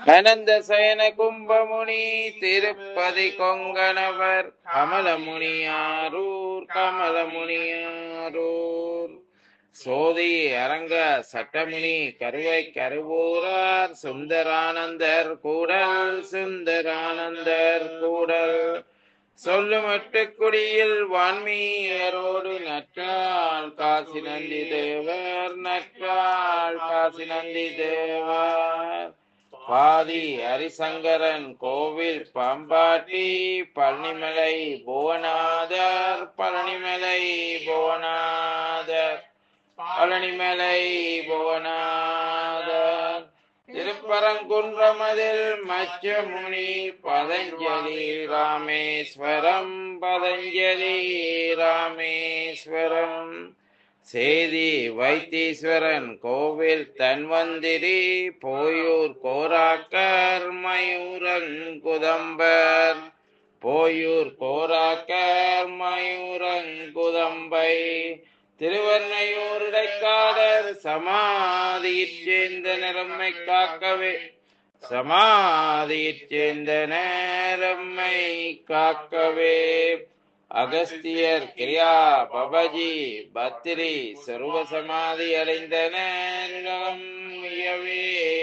அனந்த சயன கும்பமுனி திருப்பதி கொங்கணவர் கமலமுனியாரூர் கமலமுனியாரூர் சோதி அரங்க சட்டமுனி கருவை கருவூரார் சுந்தரானந்தர் கூடல் சுந்தரானந்தர் கூடல் சொல்லுமட்டு குடியில் வான்மீயரோடு நற்றாள் காசி நந்தி தேவர் நற்றாள் காசி நந்தி தேவர் பாதி ஹரிசங்கரன் கோவில் பாம்பாட்டி பழனிமலை புவனாதர் பழனிமலை புவனாதர் பழனிமலை புவனாதர் திருப்பரங்குன்றமதில் மச்சமுனி பதஞ்சலி ராமேஸ்வரம் பதஞ்சலி ராமேஸ்வரம் சேதி வைத்தீஸ்வரன் கோவில் தன்வந்திரி போயூர் கோராக்கர் மயூரங்குதம்பர் போயூர் கோராக்கர் மயூரங்குதம்பை திருவர்ணையூர் இடைக்காடர் சமாதியிற் சேர்ந்த நிறம்மை காக்கவே சமாதியிற் சேர்ந்த நேரம்மை காக்கவே அகஸ்தியர் கிரியா பபஜி பத்திரி சர்வ சமாதி அடைந்தனர் இயவே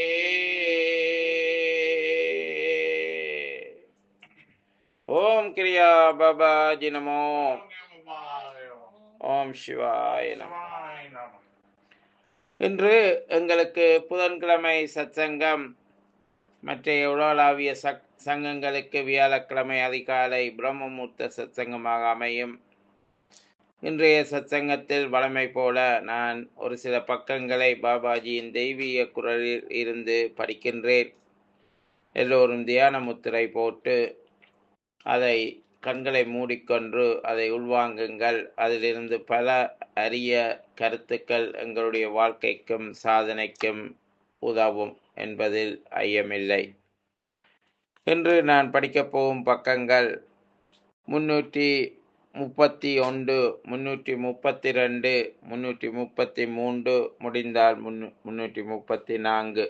ஓம் கிரியா பபாஜி நமோ ஓம் சிவாய நமோ இன்று எங்களுக்கு புதன்கிழமை சத்சங்கம் மற்ற உலகளாவிய சக் சங்கங்களுக்கு வியாழக்கிழமை அதிகாலை பிரம்மமூர்த்த சத்சங்கமாக அமையும் இன்றைய சத்சங்கத்தில் வழமை போல நான் ஒரு சில பக்கங்களை பாபாஜியின் தெய்வீக குரலில் இருந்து படிக்கின்றேன் எல்லோரும் தியான முத்திரை போட்டு அதை கண்களை மூடிக்கொண்டு அதை உள்வாங்குங்கள் அதிலிருந்து பல அரிய கருத்துக்கள் எங்களுடைய வாழ்க்கைக்கும் சாதனைக்கும் உதவும் என்பதில் ஐயமில்லை இன்று நான் படிக்கப் போகும் பக்கங்கள் முன்னூற்றி முப்பத்தி ஒன்று முன்னூற்றி முப்பத்தி ரெண்டு முன்னூற்றி முப்பத்தி மூன்று முடிந்தால் முன்னு முன்னூற்றி முப்பத்தி நான்கு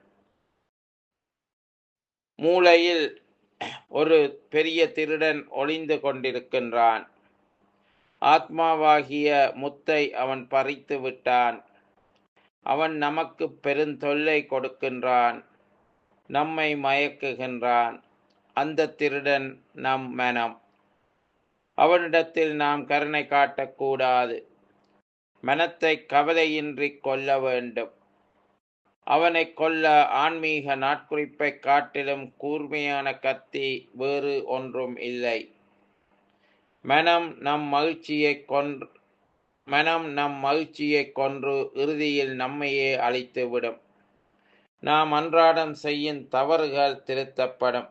மூளையில் ஒரு பெரிய திருடன் ஒளிந்து கொண்டிருக்கின்றான் ஆத்மாவாகிய முத்தை அவன் பறித்து விட்டான் அவன் நமக்கு பெருந்தொல்லை கொடுக்கின்றான் நம்மை மயக்குகின்றான் அந்த திருடன் நம் மனம் அவனிடத்தில் நாம் கருணை காட்டக்கூடாது மனத்தை கவலையின்றி கொல்ல வேண்டும் அவனை கொல்ல ஆன்மீக நாட்குறிப்பை காட்டிலும் கூர்மையான கத்தி வேறு ஒன்றும் இல்லை மனம் நம் மகிழ்ச்சியை கொன்று மனம் நம் மகிழ்ச்சியை கொன்று இறுதியில் நம்மையே அழித்துவிடும் நாம் அன்றாடம் செய்யும் தவறுகள் திருத்தப்படும்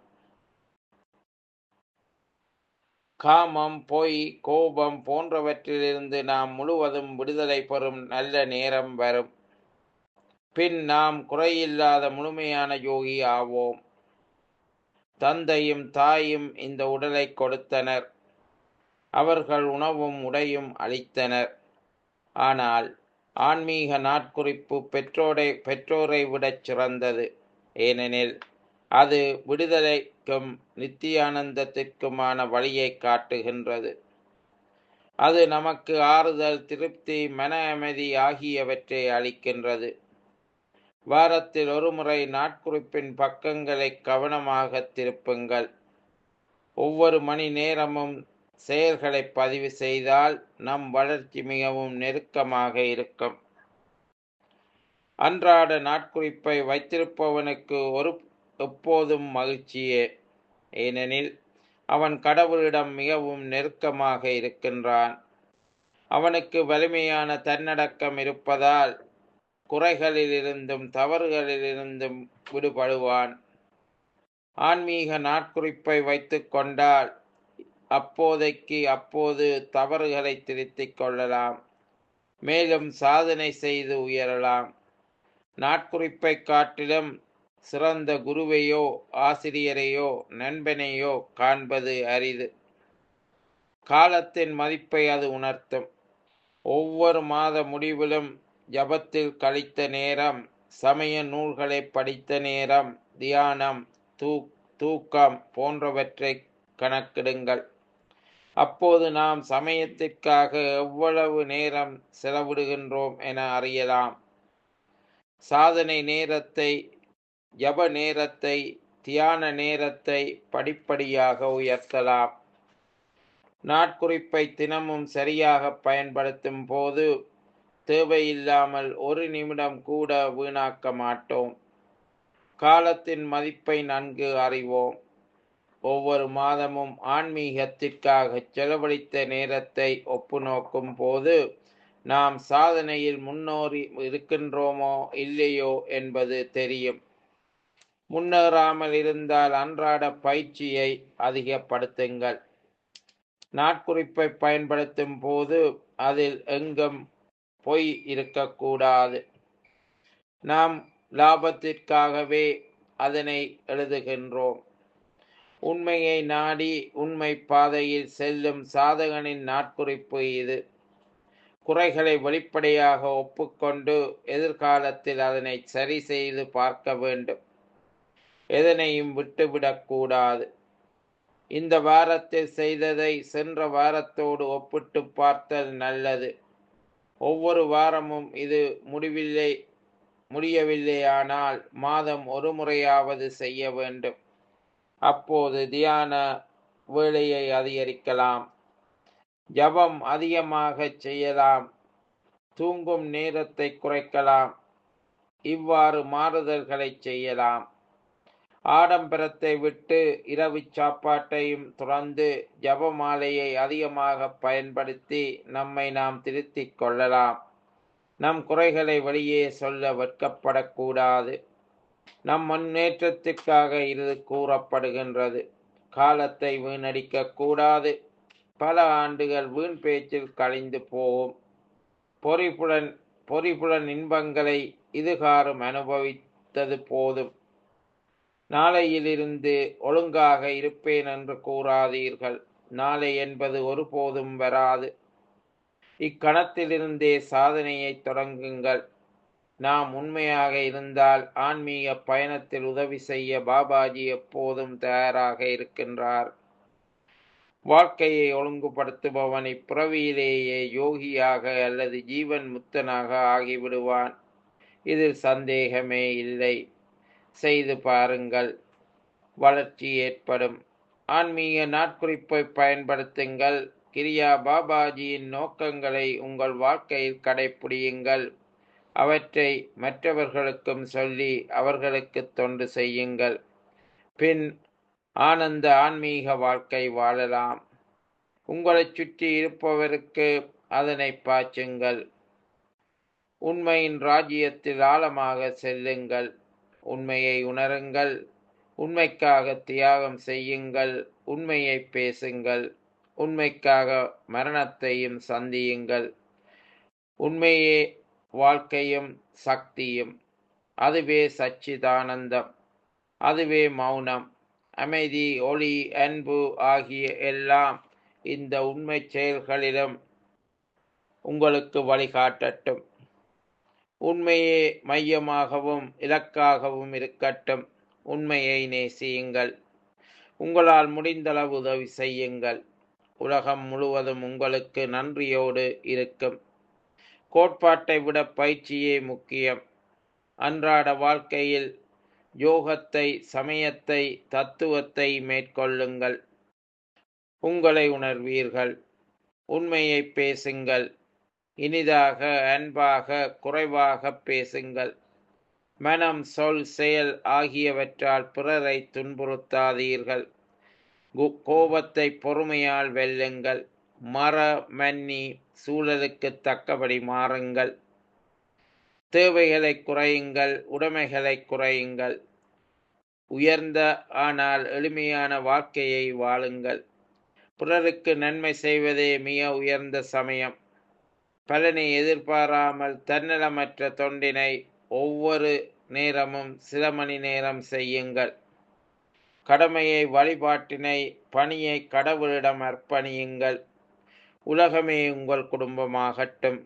காமம் பொய் கோபம் போன்றவற்றிலிருந்து நாம் முழுவதும் விடுதலை பெறும் நல்ல நேரம் வரும் பின் நாம் குறையில்லாத முழுமையான யோகி ஆவோம் தந்தையும் தாயும் இந்த உடலை கொடுத்தனர் அவர்கள் உணவும் உடையும் அளித்தனர் ஆனால் ஆன்மீக நாட்குறிப்பு பெற்றோரை பெற்றோரை விடச் சிறந்தது ஏனெனில் அது விடுதலைக்கும் நித்தியானந்தத்திற்குமான வழியை காட்டுகின்றது அது நமக்கு ஆறுதல் திருப்தி மன அமைதி ஆகியவற்றை அளிக்கின்றது வாரத்தில் ஒருமுறை நாட்குறிப்பின் பக்கங்களை கவனமாக திருப்புங்கள் ஒவ்வொரு மணி நேரமும் செயல்களை பதிவு செய்தால் நம் வளர்ச்சி மிகவும் நெருக்கமாக இருக்கும் அன்றாட நாட்குறிப்பை வைத்திருப்பவனுக்கு ஒரு எப்போதும் மகிழ்ச்சியே ஏனெனில் அவன் கடவுளிடம் மிகவும் நெருக்கமாக இருக்கின்றான் அவனுக்கு வலிமையான தன்னடக்கம் இருப்பதால் குறைகளிலிருந்தும் தவறுகளிலிருந்தும் விடுபடுவான் ஆன்மீக நாட்குறிப்பை வைத்து கொண்டால் அப்போதைக்கு அப்போது தவறுகளை திருத்திக் கொள்ளலாம் மேலும் சாதனை செய்து உயரலாம் நாட்குறிப்பை காட்டிலும் சிறந்த குருவையோ ஆசிரியரையோ நண்பனையோ காண்பது அரிது காலத்தின் மதிப்பை அது உணர்த்தும் ஒவ்வொரு மாத முடிவிலும் ஜபத்தில் கழித்த நேரம் சமய நூல்களை படித்த நேரம் தியானம் தூ தூக்கம் போன்றவற்றை கணக்கிடுங்கள் அப்போது நாம் சமயத்திற்காக எவ்வளவு நேரம் செலவிடுகின்றோம் என அறியலாம் சாதனை நேரத்தை ஜப நேரத்தை தியான நேரத்தை படிப்படியாக உயர்த்தலாம் நாட்குறிப்பை தினமும் சரியாக பயன்படுத்தும் போது தேவையில்லாமல் ஒரு நிமிடம் கூட வீணாக்க மாட்டோம் காலத்தின் மதிப்பை நன்கு அறிவோம் ஒவ்வொரு மாதமும் ஆன்மீகத்திற்காக செலவழித்த நேரத்தை ஒப்பு நோக்கும் போது நாம் சாதனையில் முன்னோறி இருக்கின்றோமோ இல்லையோ என்பது தெரியும் முன்னேறாமல் இருந்தால் அன்றாட பயிற்சியை அதிகப்படுத்துங்கள் நாட்குறிப்பை பயன்படுத்தும் போது அதில் எங்கும் பொய் இருக்கக்கூடாது நாம் லாபத்திற்காகவே அதனை எழுதுகின்றோம் உண்மையை நாடி உண்மை பாதையில் செல்லும் சாதகனின் நாட்குறிப்பு இது குறைகளை வெளிப்படையாக ஒப்புக்கொண்டு எதிர்காலத்தில் அதனை சரி செய்து பார்க்க வேண்டும் எதனையும் விட்டுவிடக்கூடாது இந்த வாரத்தில் செய்ததை சென்ற வாரத்தோடு ஒப்பிட்டு பார்த்தல் நல்லது ஒவ்வொரு வாரமும் இது முடிவில்லை முடியவில்லையானால் மாதம் ஒரு முறையாவது செய்ய வேண்டும் அப்போது தியான வேலையை அதிகரிக்கலாம் ஜபம் அதிகமாக செய்யலாம் தூங்கும் நேரத்தை குறைக்கலாம் இவ்வாறு மாறுதல்களை செய்யலாம் ஆடம்பரத்தை விட்டு இரவு சாப்பாட்டையும் துறந்து ஜபமாலையை அதிகமாக பயன்படுத்தி நம்மை நாம் திருத்திக் கொள்ளலாம் நம் குறைகளை வெளியே சொல்ல வெட்கப்படக்கூடாது நம் முன்னேற்றத்திற்காக இது கூறப்படுகின்றது காலத்தை வீணடிக்க கூடாது பல ஆண்டுகள் வீண் பேச்சில் கழிந்து போகும் பொறிப்புடன் பொறிப்புடன் இன்பங்களை இதுகாரும் அனுபவித்தது போதும் நாளையிலிருந்து ஒழுங்காக இருப்பேன் என்று கூறாதீர்கள் நாளை என்பது ஒருபோதும் வராது இக்கணத்திலிருந்தே சாதனையை தொடங்குங்கள் நாம் உண்மையாக இருந்தால் ஆன்மீக பயணத்தில் உதவி செய்ய பாபாஜி எப்போதும் தயாராக இருக்கின்றார் வாழ்க்கையை ஒழுங்குபடுத்துபவன் இப்பிறவியிலேயே யோகியாக அல்லது ஜீவன் முத்தனாக ஆகிவிடுவான் இதில் சந்தேகமே இல்லை செய்து பாருங்கள் வளர்ச்சி ஏற்படும் ஆன்மீக நாட்குறிப்பை பயன்படுத்துங்கள் கிரியா பாபாஜியின் நோக்கங்களை உங்கள் வாழ்க்கையில் கடைப்பிடியுங்கள் அவற்றை மற்றவர்களுக்கும் சொல்லி அவர்களுக்கு தொண்டு செய்யுங்கள் பின் ஆனந்த ஆன்மீக வாழ்க்கை வாழலாம் உங்களைச் சுற்றி இருப்பவருக்கு அதனை பாய்ச்சுங்கள் உண்மையின் ராஜ்யத்தில் ஆழமாக செல்லுங்கள் உண்மையை உணருங்கள் உண்மைக்காக தியாகம் செய்யுங்கள் உண்மையை பேசுங்கள் உண்மைக்காக மரணத்தையும் சந்தியுங்கள் உண்மையே வாழ்க்கையும் சக்தியும் அதுவே சச்சிதானந்தம் அதுவே மௌனம் அமைதி ஒளி அன்பு ஆகிய எல்லாம் இந்த உண்மை செயல்களிலும் உங்களுக்கு வழிகாட்டட்டும் உண்மையே மையமாகவும் இலக்காகவும் இருக்கட்டும் உண்மையை நேசியுங்கள் உங்களால் முடிந்தளவு உதவி செய்யுங்கள் உலகம் முழுவதும் உங்களுக்கு நன்றியோடு இருக்கும் கோட்பாட்டை விட பயிற்சியே முக்கியம் அன்றாட வாழ்க்கையில் யோகத்தை சமயத்தை தத்துவத்தை மேற்கொள்ளுங்கள் உங்களை உணர்வீர்கள் உண்மையை பேசுங்கள் இனிதாக அன்பாக குறைவாக பேசுங்கள் மனம் சொல் செயல் ஆகியவற்றால் பிறரை துன்புறுத்தாதீர்கள் கு- கோபத்தை பொறுமையால் வெல்லுங்கள் மற மன்னி சூழலுக்கு தக்கபடி மாறுங்கள் தேவைகளை குறையுங்கள் உடைமைகளை குறையுங்கள் உயர்ந்த ஆனால் எளிமையான வாழ்க்கையை வாழுங்கள் பிறருக்கு நன்மை செய்வதே மிக உயர்ந்த சமயம் பலனை எதிர்பாராமல் தன்னலமற்ற தொண்டினை ஒவ்வொரு நேரமும் சில மணி நேரம் செய்யுங்கள் கடமையை வழிபாட்டினை பணியை கடவுளிடம் அர்ப்பணியுங்கள் உலகமே உங்கள் குடும்பமாகட்டும்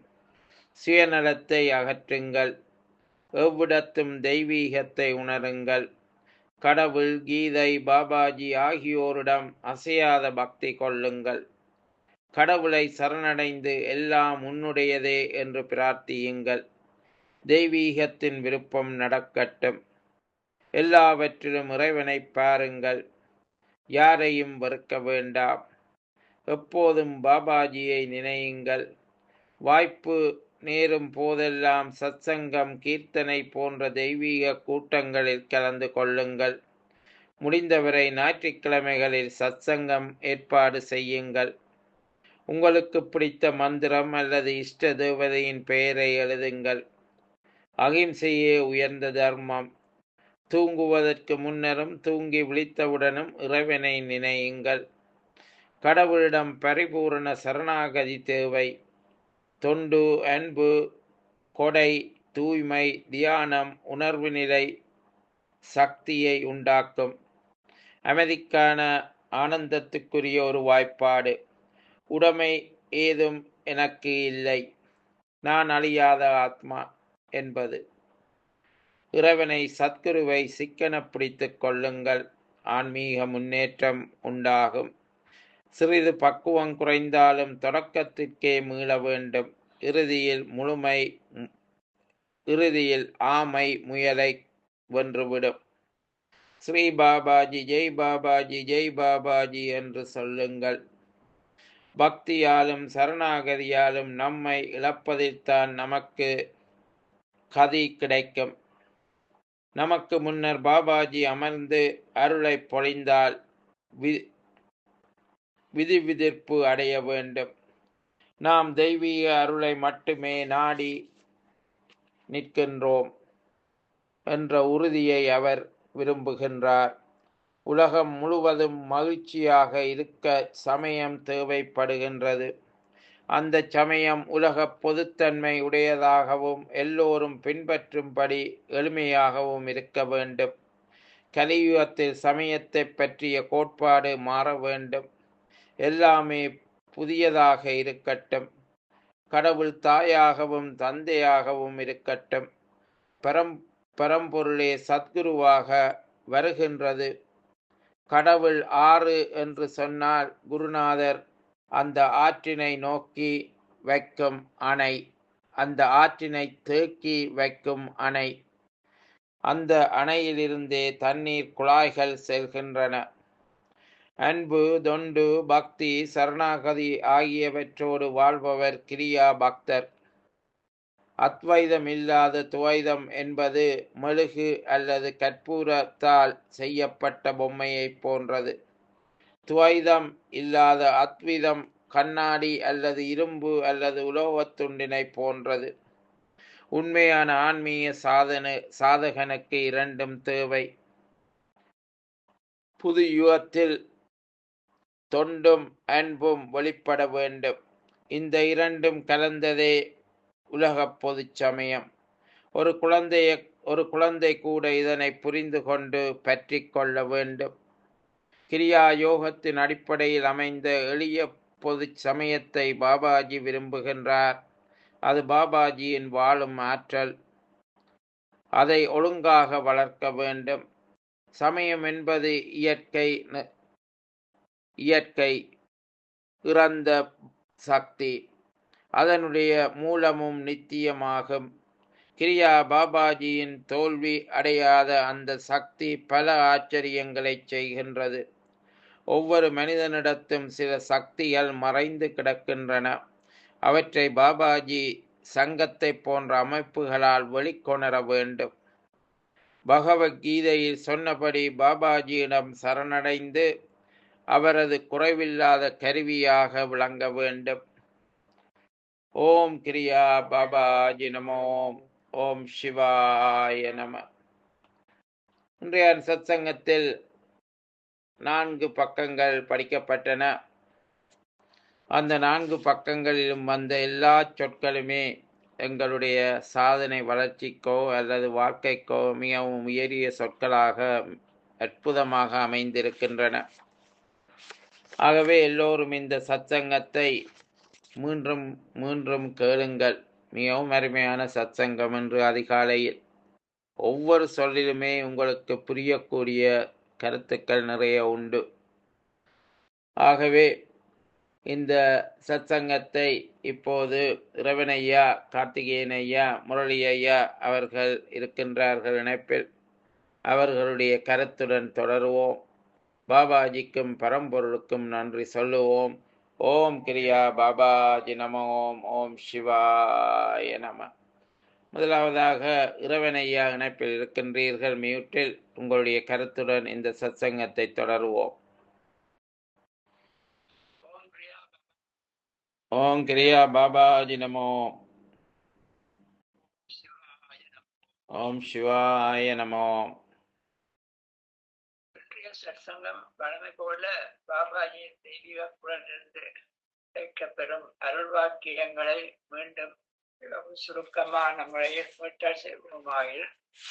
சுயநலத்தை அகற்றுங்கள் எவ்விடத்தும் தெய்வீகத்தை உணருங்கள் கடவுள் கீதை பாபாஜி ஆகியோரிடம் அசையாத பக்தி கொள்ளுங்கள் கடவுளை சரணடைந்து எல்லாம் உன்னுடையதே என்று பிரார்த்தியுங்கள் தெய்வீகத்தின் விருப்பம் நடக்கட்டும் எல்லாவற்றிலும் இறைவனை பாருங்கள் யாரையும் வெறுக்க வேண்டாம் எப்போதும் பாபாஜியை நினையுங்கள் வாய்ப்பு நேரும் போதெல்லாம் சத்சங்கம் கீர்த்தனை போன்ற தெய்வீக கூட்டங்களில் கலந்து கொள்ளுங்கள் முடிந்தவரை ஞாயிற்றுக்கிழமைகளில் சத்சங்கம் ஏற்பாடு செய்யுங்கள் உங்களுக்கு பிடித்த மந்திரம் அல்லது இஷ்ட தேவதையின் பெயரை எழுதுங்கள் அகிம்சையே உயர்ந்த தர்மம் தூங்குவதற்கு முன்னரும் தூங்கி விழித்தவுடனும் இறைவனை நினையுங்கள் கடவுளிடம் பரிபூரண சரணாகதி தேவை தொண்டு அன்பு கொடை தூய்மை தியானம் உணர்வு நிலை சக்தியை உண்டாக்கும் அமைதிக்கான ஆனந்தத்துக்குரிய ஒரு வாய்ப்பாடு உடைமை ஏதும் எனக்கு இல்லை நான் அழியாத ஆத்மா என்பது இறைவனை சத்குருவை சிக்கன பிடித்துக் கொள்ளுங்கள் ஆன்மீக முன்னேற்றம் உண்டாகும் சிறிது பக்குவம் குறைந்தாலும் தொடக்கத்திற்கே மீள வேண்டும் இறுதியில் முழுமை இறுதியில் ஆமை முயலை வென்றுவிடும் ஸ்ரீ பாபாஜி ஜெய் பாபாஜி ஜெய் பாபாஜி என்று சொல்லுங்கள் பக்தியாலும் சரணாகதியாலும் நம்மை இழப்பதில்தான் நமக்கு கதி கிடைக்கும் நமக்கு முன்னர் பாபாஜி அமர்ந்து அருளை பொழிந்தால் வி விதி விதிர்ப்பு அடைய வேண்டும் நாம் தெய்வீக அருளை மட்டுமே நாடி நிற்கின்றோம் என்ற உறுதியை அவர் விரும்புகின்றார் உலகம் முழுவதும் மகிழ்ச்சியாக இருக்க சமயம் தேவைப்படுகின்றது அந்த சமயம் உலக பொதுத்தன்மை உடையதாகவும் எல்லோரும் பின்பற்றும்படி எளிமையாகவும் இருக்க வேண்டும் கலியுகத்தில் சமயத்தை பற்றிய கோட்பாடு மாற வேண்டும் எல்லாமே புதியதாக இருக்கட்டும் கடவுள் தாயாகவும் தந்தையாகவும் இருக்கட்டும் பரம் பரம்பொருளே சத்குருவாக வருகின்றது கடவுள் ஆறு என்று சொன்னால் குருநாதர் அந்த ஆற்றினை நோக்கி வைக்கும் அணை அந்த ஆற்றினை தேக்கி வைக்கும் அணை அந்த அணையிலிருந்தே தண்ணீர் குழாய்கள் செல்கின்றன அன்பு தொண்டு பக்தி சரணாகதி ஆகியவற்றோடு வாழ்பவர் கிரியா பக்தர் அத்வைதம் இல்லாத துவைதம் என்பது மெழுகு அல்லது கற்பூரத்தால் செய்யப்பட்ட பொம்மையைப் போன்றது துவைதம் இல்லாத அத்விதம் கண்ணாடி அல்லது இரும்பு அல்லது உலோகத்துண்டினை போன்றது உண்மையான ஆன்மீக சாதன சாதகனுக்கு இரண்டும் தேவை புது யுகத்தில் தொண்டும் அன்பும் வெளிப்பட வேண்டும் இந்த இரண்டும் கலந்ததே உலக பொது சமயம் ஒரு குழந்தைய ஒரு குழந்தை கூட இதனை புரிந்து கொண்டு பற்றி கொள்ள வேண்டும் கிரியா யோகத்தின் அடிப்படையில் அமைந்த எளிய பொது சமயத்தை பாபாஜி விரும்புகின்றார் அது பாபாஜியின் வாழும் ஆற்றல் அதை ஒழுங்காக வளர்க்க வேண்டும் சமயம் என்பது இயற்கை இயற்கை இறந்த சக்தி அதனுடைய மூலமும் நித்தியமாகும் கிரியா பாபாஜியின் தோல்வி அடையாத அந்த சக்தி பல ஆச்சரியங்களை செய்கின்றது ஒவ்வொரு மனிதனிடத்தும் சில சக்திகள் மறைந்து கிடக்கின்றன அவற்றை பாபாஜி சங்கத்தை போன்ற அமைப்புகளால் வெளிக்கொணர வேண்டும் பகவத்கீதையில் சொன்னபடி பாபாஜியிடம் சரணடைந்து அவரது குறைவில்லாத கருவியாக விளங்க வேண்டும் ஓம் கிரியா பாபாஜி நமோம் ஓம் சிவாய நம இன்றைய சத்சங்கத்தில் நான்கு பக்கங்கள் படிக்கப்பட்டன அந்த நான்கு பக்கங்களிலும் வந்த எல்லா சொற்களுமே எங்களுடைய சாதனை வளர்ச்சிக்கோ அல்லது வாழ்க்கைக்கோ மிகவும் உயரிய சொற்களாக அற்புதமாக அமைந்திருக்கின்றன ஆகவே எல்லோரும் இந்த சத்சங்கத்தை மீண்டும் மீண்டும் கேளுங்கள் மிகவும் அருமையான சத்சங்கம் என்று அதிகாலையில் ஒவ்வொரு சொல்லிலுமே உங்களுக்கு புரியக்கூடிய கருத்துக்கள் நிறைய உண்டு ஆகவே இந்த சத்சங்கத்தை இப்போது இரவனையா கார்த்திகேயன் ஐயா முரளி ஐயா அவர்கள் இருக்கின்றார்கள் இணைப்பில் அவர்களுடைய கருத்துடன் தொடருவோம் பாபாஜிக்கும் பரம்பொருளுக்கும் நன்றி சொல்லுவோம் ஓம் கிரியா பாபாஜி நம ஓம் ஓம் சிவாய நம முதலாவதாக இறைவனையா இணைப்பில் இருக்கின்றீர்கள் மியூட்டில் உங்களுடைய கருத்துடன் இந்த சத்சங்கத்தை தொடருவோம் ஓம் கிரியா பாபாஜி நமோ ஓம் சிவாய நமோ இன்றைய சற்சங்கம் வழமை போல பாபாஜியின் தெய்வீக குரலிருந்து கேட்கப்பெறும் அருள் வாக்கியங்களை மீண்டும் மிகவும் சுருக்கமான முறையில் மீட்டல் செய்வோமாயில்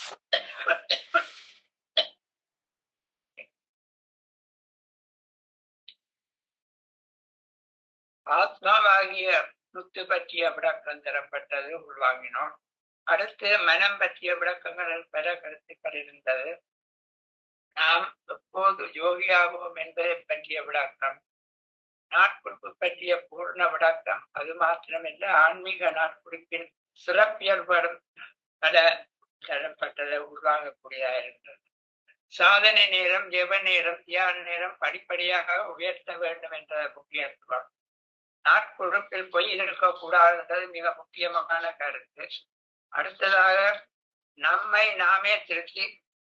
ஆத்மாவாகிய முத்து பற்றிய விளக்கம் தரப்பட்டது உள்வாங்கினோம் அடுத்து மனம் பற்றிய விளக்கங்கள் பல கருத்துக்கள் இருந்தது நாம் எப்போது யோகியாவோம் என்பதை பற்றிய விளக்கம் நாட்குறிப்பு பற்றிய பூர்ண விளக்கம் அது மாத்திரமல்ல ஆன்மீக நாட்குறிப்பின் சிறப்பியல்படும் பல தரப்பட்டதை உருவாகக்கூடியதாக இருந்தது சாதனை நேரம் ஜெப நேரம் தியான நேரம் படிப்படியாக உயர்த்த வேண்டும் என்ற முக்கியத்துவம் நாட்குறிப்பில் பொய் இருக்கக்கூடாது என்பது மிக முக்கியமான கருத்து அடுத்ததாக நம்மை நாமே திருத்தி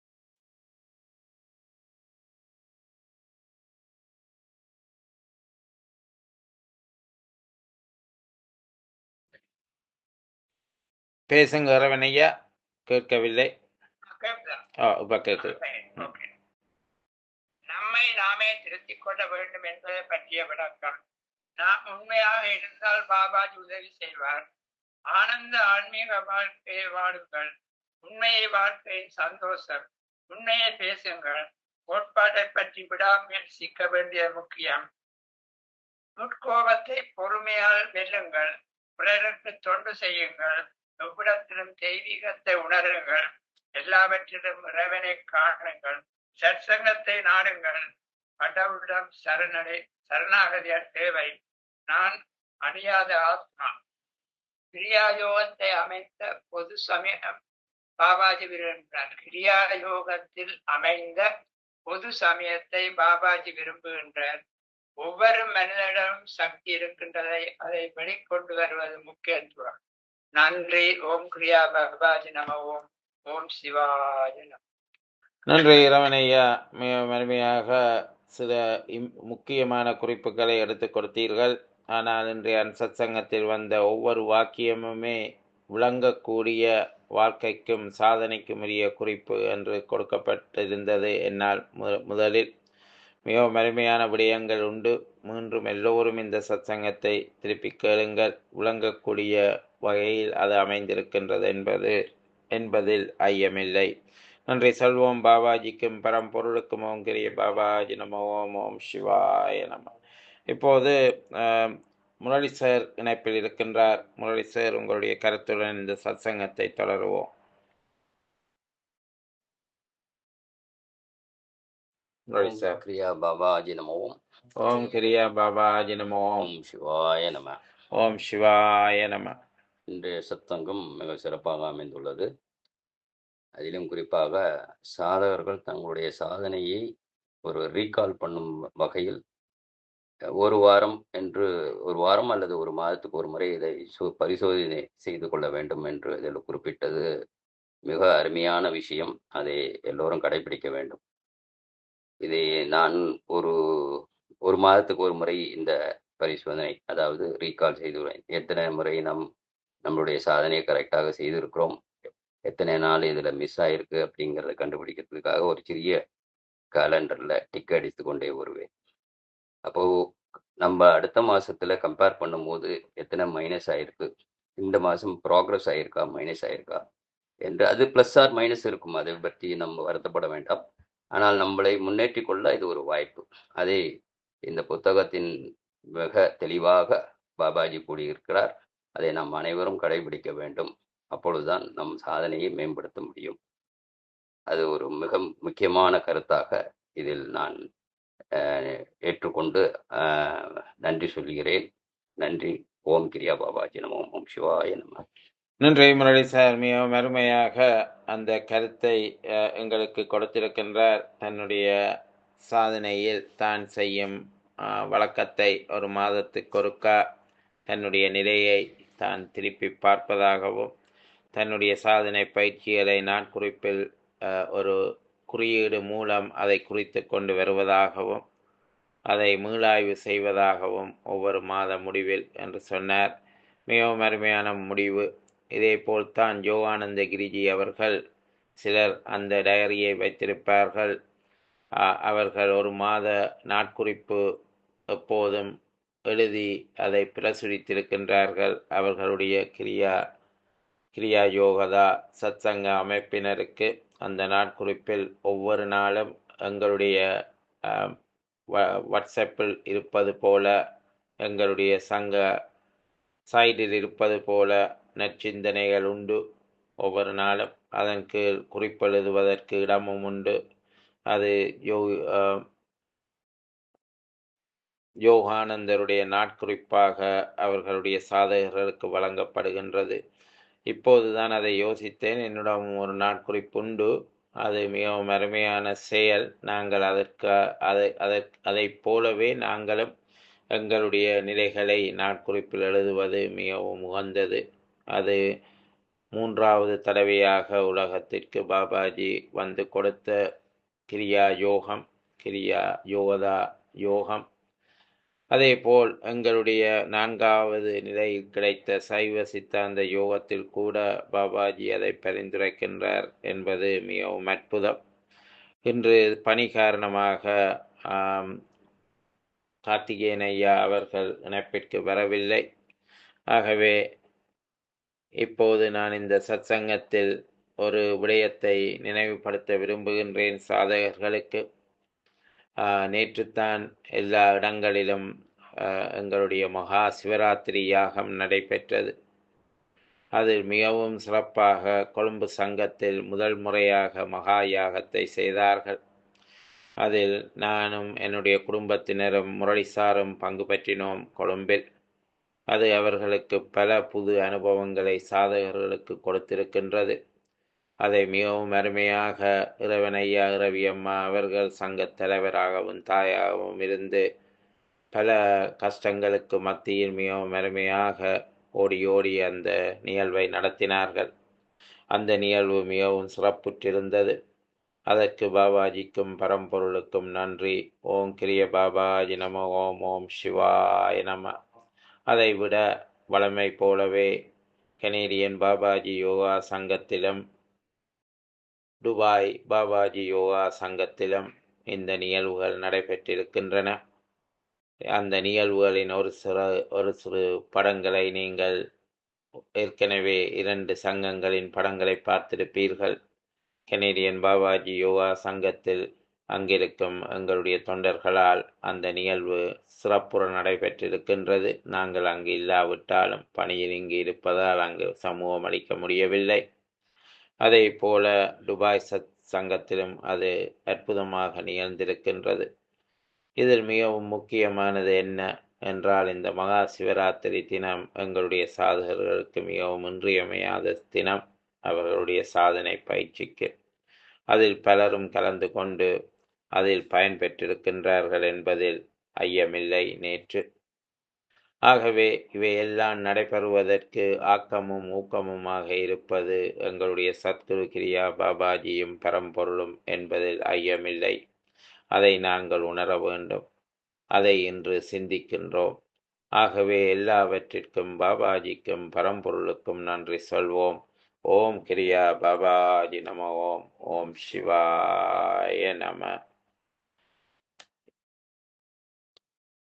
பேசுங்க இறைவனையா கேட்கவில்லை கேட்குதா? ஆ இப்போ கேட்குது ஓகே. நம்மை நாமே திருத்திக் கொள்ள வேண்டும் என்பதை பற்றிய விளக்கம் நாம் உண்மையாக இருந்தால் பாபாஜி உதவி செய்வார் ஆனந்த ஆன்மீக வாழ்க்கையை வாடுங்கள் உண்மையை வாழ்க்கையின் சந்தோஷம் உண்மையை பேசுங்கள் கோட்பாட்டை பற்றி விடாமுயற்சிக்க வேண்டிய முக்கியம் முட்கோபத்தை பொறுமையால் வெல்லுங்கள் பிறருக்கு தொண்டு செய்யுங்கள் எவ்விடத்திலும் தெய்வீகத்தை உணருங்கள் எல்லாவற்றிலும் இறைவனை காணுங்கள் சற்சங்கத்தை நாடுங்கள் கடவுளிடம் சரணடை சரணாகதிய தேவை நான் அறியாத ஆத்மா கிரியாயோகத்தை அமைந்த பொது சமயம் பாபாஜி விரும்புகிறார் கிரியாயோகத்தில் அமைந்த பொது சமயத்தை பாபாஜி விரும்புகின்றார் ஒவ்வொரு மனிதனிடம் சக்தி இருக்கின்றதை அதை வெளிக்கொண்டு வருவது முக்கியத்துவம் நன்றி ஓம் கிரியா பாபாஜி நம ஓம் ஓம் சிவாய நம நன்றி இறைவனையா மிக அருமையாக சில இம்- முக்கியமான குறிப்புகளை எடுத்து கொடுத்தீர்கள் ஆனால் இன்றைய சத்சங்கத்தில் வந்த ஒவ்வொரு வாக்கியமுமே விளங்கக்கூடிய வாழ்க்கைக்கும் சாதனைக்கும் உரிய குறிப்பு என்று கொடுக்கப்பட்டிருந்தது என்னால் மு- முதலில் மிகவும் அருமையான விடயங்கள் உண்டு மீண்டும் எல்லோரும் இந்த சத்சங்கத்தை திருப்பி கேளுங்கள் விளங்கக்கூடிய வகையில் அது அமைந்திருக்கின்றது என்பது என்பதில் ஐயமில்லை நன்றி செல்வோம் பாபாஜிக்கும் பரம்பொருளுக்கும் ஓம் கிரிய பாபாஜி நம ஓம் ஓம் சிவாய நம இப்போது ஆம், முரளி சார் இணைப்பில் இருக்கின்றார் முரளி சார் உங்களுடைய கருத்துடன் இந்த சத்சங்கத்தை தொடருவோம் முரளி ஓம் சார் கிரியா பாபாஜி நம ஓம் ஓம் கிரியா பாபாஜி நம ஓம் ஓம் சிவாய நம ஓம் சிவாய நம இன்றைய சத்தங்கம் மிக சிறப்பாக அமைந்துள்ளது அதிலும் குறிப்பாக சாதகர்கள் தங்களுடைய சாதனையை ஒரு ரீகால் பண்ணும் வகையில் ஒரு வாரம் என்று ஒரு வாரம் அல்லது ஒரு மாதத்துக்கு ஒரு முறை இதை சு- பரிசோதனை செய்து கொள்ள வேண்டும் என்று இதில் குறிப்பிட்டது மிக அருமையான விஷயம் அதை எல்லோரும் கடைபிடிக்க வேண்டும் இதை நான் ஒரு ஒரு மாதத்துக்கு ஒரு முறை இந்த பரிசோதனை அதாவது ரீகால் செய்துள்ளேன் எத்தனை முறை நம் நம்மளுடைய சாதனையை கரெக்டாக செய்திருக்கிறோம் எத்தனை நாள் இதில் மிஸ் ஆயிருக்கு அப்படிங்கிறத கண்டுபிடிக்கிறதுக்காக ஒரு சிறிய கேலண்டரில் டிக் அடித்து கொண்டே வருவேன் அப்போ நம்ம அடுத்த மாசத்துல கம்பேர் பண்ணும்போது எத்தனை மைனஸ் ஆயிருக்கு இந்த மாசம் ப்ராக்ரஸ் ஆயிருக்கா மைனஸ் ஆயிருக்கா என்று அது ப்ளஸ் ஆர் மைனஸ் இருக்கும் அதை பற்றி நம்ம வருத்தப்பட வேண்டாம் ஆனால் நம்மளை முன்னேற்றிக் கொள்ள இது ஒரு வாய்ப்பு அதை இந்த புத்தகத்தின் மிக தெளிவாக பாபாஜி கூறியிருக்கிறார் அதை நாம் அனைவரும் கடைபிடிக்க வேண்டும் அப்பொழுதுதான் நம் சாதனையை மேம்படுத்த முடியும் அது ஒரு மிக முக்கியமான கருத்தாக இதில் நான் அஹ், ஏற்றுக்கொண்டு அஹ், நன்றி சொல்கிறேன் நன்றி ஓம் கிரியா பாபாஜி நமோ ஓம் சிவாய நம நன்றி முரளி சார் மிகவும் அருமையாக அந்த கருத்தை அஹ், எங்களுக்கு கொடுத்திருக்கின்றார் தன்னுடைய சாதனையில் தான் செய்யும் அஹ், வழக்கத்தை ஒரு மாதத்துக்கு ஒருக்கா தன்னுடைய நிலையை தான் திருப்பி பார்ப்பதாகவும் தன்னுடைய சாதனை பயிற்சிகளை நாட்குறிப்பில் அஹ், ஒரு குறியீடு மூலம் அதை குறித்து கொண்டு வருவதாகவும் அதை மீளாய்வு செய்வதாகவும் ஒவ்வொரு மாத முடிவில் என்று சொன்னார் மிகவும் அருமையான முடிவு இதேபோல் தான் யோகானந்த கிரிஜி அவர்கள் சிலர் அந்த டயரியை வைத்திருப்பார்கள் அ- அவர்கள் ஒரு மாத நாட்குறிப்பு எப்போதும் எழுதி அதை பிரசுரித்திருக்கின்றார்கள் அவர்களுடைய கிரியா கிரியா யோகதா சத்சங்க அமைப்பினருக்கு அந்த நாட்குறிப்பில் ஒவ்வொரு நாளும் எங்களுடைய அஹ், வ- வாட்ஸ்அப்பில் இருப்பது போல எங்களுடைய சங்க சைடில் இருப்பது போல நற்சிந்தனைகள் உண்டு ஒவ்வொரு நாளும் அதன் கீழ் குறிப்பெழுதுவதற்கு இடமும் உண்டு அது யோ அஹ், யோகானந்தருடைய நாட்குறிப்பாக அவர்களுடைய சாதகர்களுக்கு வழங்கப்படுகின்றது இப்போதுதான் அதை யோசித்தேன் என்னிடம் ஒரு நாட்குறிப்பு உண்டு அது மிகவும் அருமையான செயல் நாங்கள் அதற்கு அதை அதை அதைப் போலவே நாங்களும் எங்களுடைய நிலைகளை நாட்குறிப்பில் எழுதுவது மிகவும் உகந்தது அது மூன்றாவது தடவையாக உலகத்திற்கு பாபாஜி வந்து கொடுத்த கிரியா யோகம் கிரியா யோகதா யோகம் அதேபோல் எங்களுடைய நான்காவது நிலையில் கிடைத்த சைவ சித்தாந்த யோகத்தில் கூட பாபாஜி அதை பரிந்துரைக்கின்றார் என்பது மிகவும் அற்புதம் இன்று பணி காரணமாக ஆம், கார்த்திகேயன் ஐயா அவர்கள் இணைப்பிற்கு வரவில்லை ஆகவே இப்போது நான் இந்த சத்சங்கத்தில் ஒரு விடயத்தை நினைவுபடுத்த விரும்புகின்றேன் சாதகர்களுக்கு ஆஹ், நேற்றுத்தான் எல்லா இடங்களிலும் ஆஹ், எங்களுடைய மகா சிவராத்திரி யாகம் நடைபெற்றது அது மிகவும் சிறப்பாக கொழும்பு சங்கத்தில் முதல் முறையாக மகா யாகத்தை செய்தார்கள் அதில் நானும் என்னுடைய குடும்பத்தினரும் முரளிசாரும் பங்கு பற்றினோம் கொழும்பில் அது அவர்களுக்கு பல புது அனுபவங்களை சாதகர்களுக்கு கொடுத்திருக்கின்றது அதை மிகவும் அருமையாக இறைவனையா இரவி அம்மா அவர்கள் சங்கத் தலைவராகவும் தாயாகவும் இருந்து பல கஷ்டங்களுக்கு மத்தியில் மிகவும் அருமையாக ஓடி ஓடி அந்த நிகழ்வை நடத்தினார்கள் அந்த நிகழ்வு மிகவும் சிறப்புற்றிருந்தது அதற்கு பாபாஜிக்கும் பரம்பொருளுக்கும் நன்றி ஓம் கிரிய பாபாஜி நம ஓம் ஓம் சிவாய நம அதைவிட வளமை போலவே கனேடியன் பாபாஜி யோகா சங்கத்திலும் துபாய் பாபாஜி யோகா சங்கத்திலும் இந்த நிகழ்வுகள் நடைபெற்றிருக்கின்றன அந்த நிகழ்வுகளின் ஒரு சிறு ஒரு சிறு படங்களை நீங்கள் ஏற்கனவே இரண்டு சங்கங்களின் படங்களை பார்த்திருப்பீர்கள் கனேடியன் பாபாஜி யோகா சங்கத்தில் அங்கிருக்கும் எங்களுடைய தொண்டர்களால் அந்த நிகழ்வு சிறப்புற நடைபெற்றிருக்கின்றது நாங்கள் அங்கு இல்லாவிட்டாலும் பணியில் இங்கு இருப்பதால் அங்கு சமூகம் அளிக்க முடியவில்லை அதே போல துபாய் சத் சங்கத்திலும் அது அற்புதமாக நிகழ்ந்திருக்கின்றது இதில் மிகவும் முக்கியமானது என்ன என்றால் இந்த மகா சிவராத்திரி தினம் எங்களுடைய சாதகர்களுக்கு மிகவும் இன்றியமையாத தினம் அவர்களுடைய சாதனை பயிற்சிக்கு அதில் பலரும் கலந்து கொண்டு அதில் பயன்பெற்றிருக்கின்றார்கள் என்பதில் ஐயமில்லை நேற்று ஆகவே இவையெல்லாம் நடைபெறுவதற்கு ஆக்கமும் ஊக்கமுமாக இருப்பது எங்களுடைய சத்குரு கிரியா பாபாஜியும் பரம்பொருளும் என்பதில் ஐயமில்லை அதை நாங்கள் உணர வேண்டும் அதை இன்று சிந்திக்கின்றோம் ஆகவே எல்லாவற்றிற்கும் பாபாஜிக்கும் பரம்பொருளுக்கும் நன்றி சொல்வோம் ஓம் கிரியா பாபாஜி நம ஓம் ஓம் சிவாய நம